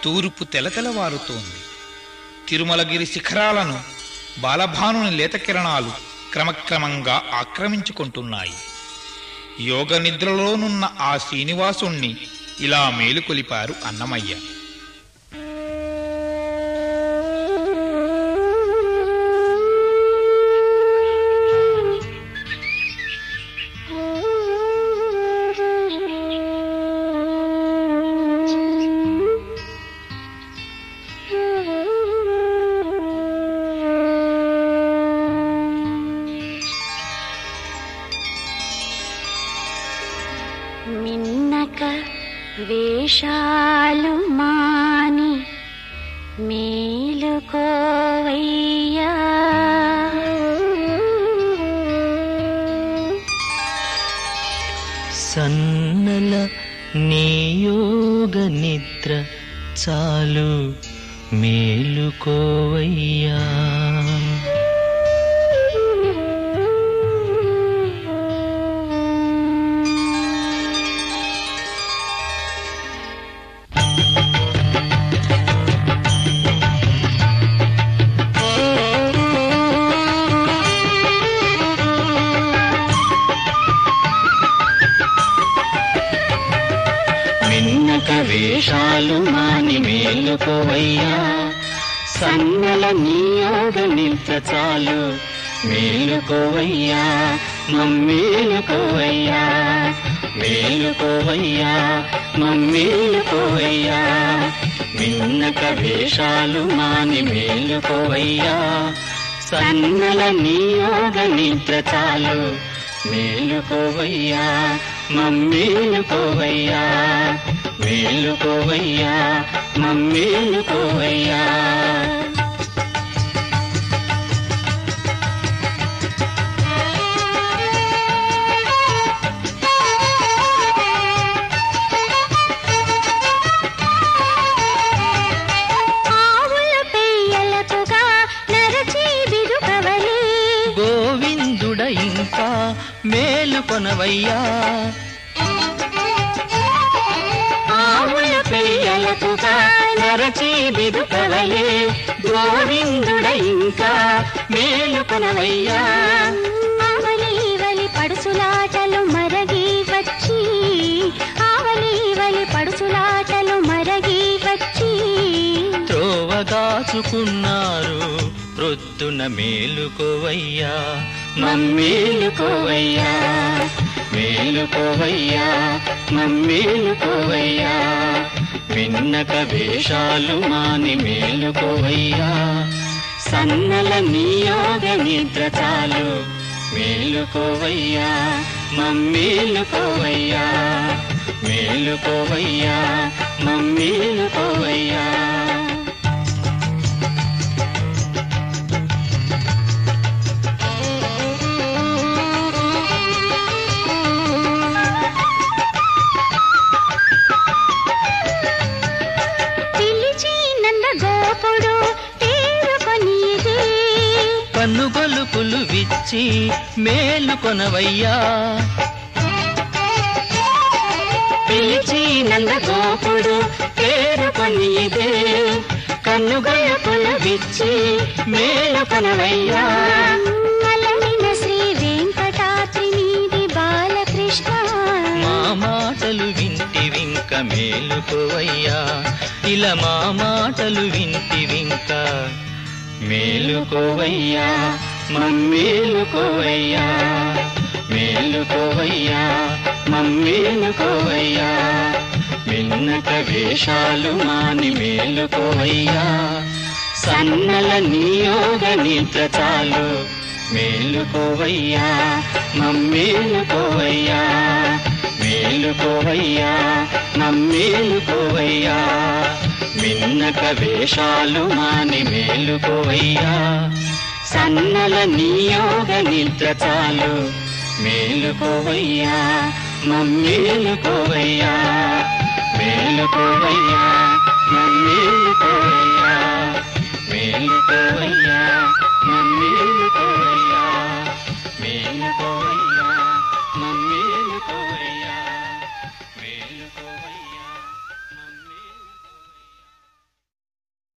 తూర్పు తెలతెలవారుతోంది తిరుమలగిరి శిఖరాలను బాలభానుని లేత కిరణాలు క్రమక్రమంగా ఆక్రమించుకుంటున్నాయి యోగ నిద్రలోనున్న ఆ శ్రీనివాసుణ్ణి ఇలా మేలుకొలిపారు అన్నమయ్య మిన్నక వేషాలు మాని మేలుకోవయ్యా సన్నల నియోగ నిద్ర చాలు మేలుకోవయ్యా మిన్నక వేషాలు మాని మేలుకోవయ్యా సన్నల నియోగ నిద్ర చాలు మేలుకోవయ్యా మమ్మేలుకోవయ్యా మేలుకోవయ్యా మమ్మేలుకోవయ్యా మిన్నక వేషాలు మాని మేలుకోవయ్యా సన్నల నియోగ నిద్ర చాలు మేలుకోవయ్యా మమ్మేలుకోవయ్యా మేలుకోవయ్యా మమ్మేలుకోవయ్యా ఆవుల పెయ్యలకుగా నరచి బిరుకవలి గోవిందుడ ఇంకా మేలుకొనవయ్యా ఆవుల పెయ్యలకుగా నరచి బిరుకవలి గోవిందుడ ఇంకా మేలుకొనవయ్యా ఆవలి వలి పడుసులాటలు మరగి వచ్చి ఆవలి వలి పడుసులాటలు మరగి వచ్చి త్రోవగాచుకున్నారు ప్రొద్దున మేలుకోవయ్యా మమ్మేలుకోవయ్యా మేలుకోవయ్యా మమ్మేలుకోవయ్యా విన్నక వేషాలు మాని మేలుకోవయ్యా సన్నల నియోగ నిద్ర చాలు మేలుకోవయ్యా మమ్మేలుకోవయ్యా మేలుకోవయ్యా మమ్మేలుకోవయ్యా పిలిచి నంద గోపుడు తేరుకొనిది కన్నుగొలుపులు విచ్చి మేలుకొనవయ్యా పిలిచి నందగోపుడు పేరుకొని ఇదే కన్నుగొలుపులు విచ్చి మేలుకొనవయ్యా అలరిన శ్రీ వెంకటాద్రి నీది బాలకృష్ణ మా మాటలు వింటి వింక మేలుకోవయ్యా ఇలా మా మాటలు వింటి వింక మేలుకోవయ్యా మమ్మేలుకోవయ్యా మేలుకోవయ్యా మమ్మేలుకోవయ్యా విన్నక వేషాలు మాని మేలుకోవయ్యా సన్నల నియోగ నిద్ర చాలు మేలుకోవయ్యా మమ్మేలుకోవయ్యా మేలుకోవయ్యా మమ్మేలుకోవయ్యా విన్నక వేషాలు మాని మేలుకోవయ్యా సన్నల నియోగ నిద్ర చాలు మేలుకోవయ్యా మమ్మేలుకోవయ్యా మేలుకోవయ్యా మమ్మేలుకోవయ్యా మేలుకోవయ్యా మమ్మేలుకోవయ్యా మేలుకోవయ్యా